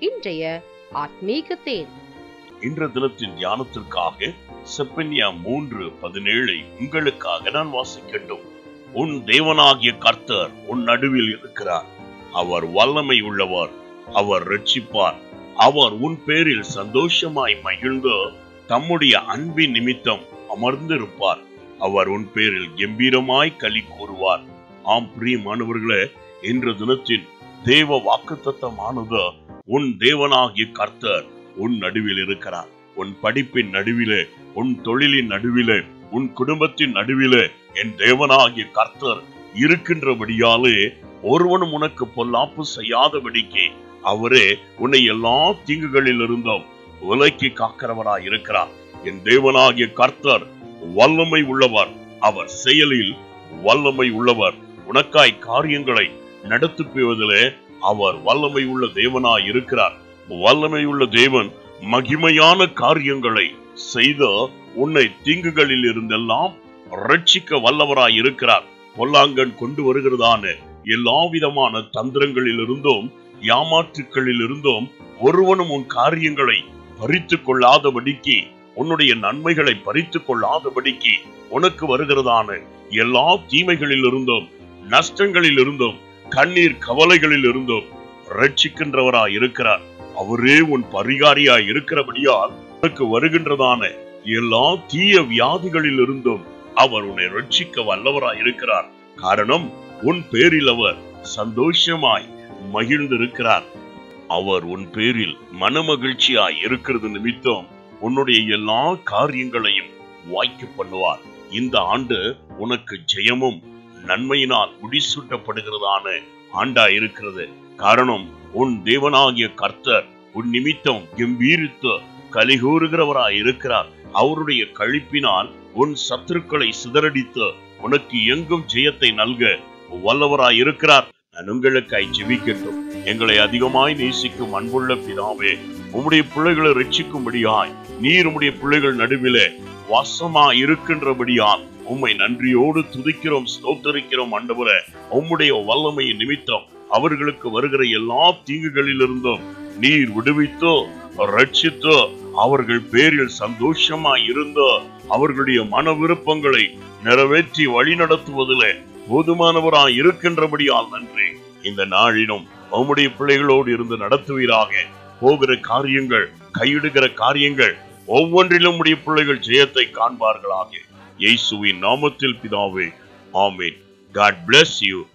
இன்றைய ஆத்மீக தேன் இன்ற தினத்தின் தியானத்திற்காக செப்பன்யா மூன்று பதினேழை உங்களுக்காக நான் வாசிக்கட்டும் உன் தேவனாகிய கர்த்தர் உன் நடுவில் இருக்கிறார் அவர் வல்லமை உள்ளவர் அவர் ரட்சிப்பார் அவர் உன் பேரில் சந்தோஷமாய் மகிழ்ந்து தம்முடைய அன்பின் நிமித்தம் அமர்ந்திருப்பார் அவர் உன் பேரில் கம்பீரமாய் களி கூறுவார் ஆம் பிரியமானவர்களே இன்ற தினத்தின் தேவ வாக்குத்தத்தமானது உன் தேவனாகிய கர்த்தர் உன் நடுவில் இருக்கிறார் உன் படிப்பின் நடுவிலே உன் தொழிலின் நடுவிலே உன் குடும்பத்தின் நடுவிலே என் தேவனாகிய கர்த்தர் இருக்கின்றபடியாலே ஒருவனும் உனக்கு பொல்லாப்பு செய்யாதபடிக்கு அவரே உன்னை எல்லா தீங்குகளில் இருந்தும் விலக்கி காக்கிறவராய் இருக்கிறார் என் தேவனாகிய கர்த்தர் வல்லமை உள்ளவர் அவர் செயலில் வல்லமை உள்ளவர் உனக்காய் காரியங்களை நடத்துப்புவதிலே அவர் வல்லமை உள்ள தேவனாய் இருக்கிறார் வல்லமை உள்ள தேவன் மகிமையான காரியங்களை செய்து உன்னை தீங்குகளில் இருந்தெல்லாம் ரட்சிக்க வல்லவராய் இருக்கிறார் பொல்லாங்கன் கொண்டு வருகிறதான எல்லா விதமான தந்திரங்களில் இருந்தும் ஏமாற்றுக்களில் இருந்தும் ஒருவனும் உன் காரியங்களை பறித்து கொள்ளாதபடிக்கு உன்னுடைய நன்மைகளை பறித்து கொள்ளாதபடிக்கு உனக்கு வருகிறதான எல்லா தீமைகளில் இருந்தும் நஷ்டங்களில் இருந்தும் கண்ணீர் கவலைகளில் இருந்தும் ரட்சிக்கின்றவராய் இருக்கிறார் அவரே உன் பரிகாரியாய் இருக்கிறபடியால் உனக்கு வருகின்றதான எல்லா தீய வியாதிகளில் இருந்தும் அவர் உன்னை ரட்சிக்க வல்லவராய் இருக்கிறார் காரணம் உன் பேரில் அவர் சந்தோஷமாய் மகிழ்ந்திருக்கிறார் அவர் உன் பேரில் மனமகிழ்ச்சியாய் இருக்கிறது நிமித்தம் உன்னுடைய எல்லா காரியங்களையும் வாய்க்க பண்ணுவார் இந்த ஆண்டு உனக்கு ஜெயமும் நன்மையினால் முடிசூட்டப்படுகிறதான ஆண்டா இருக்கிறது காரணம் உன் தேவனாகிய கர்த்தர் உன் நிமித்தம் கம்பீரித்து கலிகூறுகிறவராய் இருக்கிறார் அவருடைய கழிப்பினால் உன் சத்துருக்களை சிதறடித்து உனக்கு எங்கும் ஜெயத்தை நல்க வல்லவராய் இருக்கிறார் நான் உங்களுக்காய் ஜெபிக்கட்டும் எங்களை அதிகமாய் நேசிக்கும் அன்புள்ள பிதாவே உம்முடைய பிள்ளைகளை ரட்சிக்கும்படியாய் நீர் உம்முடைய பிள்ளைகள் நடுவிலே வாசமா இருக்கின்றபடியால் உம்மை நன்றியோடு துதிக்கிறோம் ஸ்தோத்தரிக்கிறோம் ஆண்டவரே உம்முடைய வல்லமையின் நிமித்தம் அவர்களுக்கு வருகிற எல்லா தீங்குகளிலிருந்தும் நீர் விடுவித்தோ ரட்சித்தோ அவர்கள் பேரில் சந்தோஷமாய் இருந்தோ அவர்களுடைய மன விருப்பங்களை நிறைவேற்றி வழி நடத்துவதிலே போதுமானவராய் இருக்கின்றபடியால் நன்றி இந்த நாளிலும் உம்முடைய பிள்ளைகளோடு இருந்து நடத்துவீராக போகிற காரியங்கள் கையிடுகிற காரியங்கள் ஒவ்வொன்றிலும் உடைய பிள்ளைகள் ஜெயத்தை காண்பார்களாக இயேசுவின் நாமத்தில் பிதாவே ஆமென் காட் bless யூ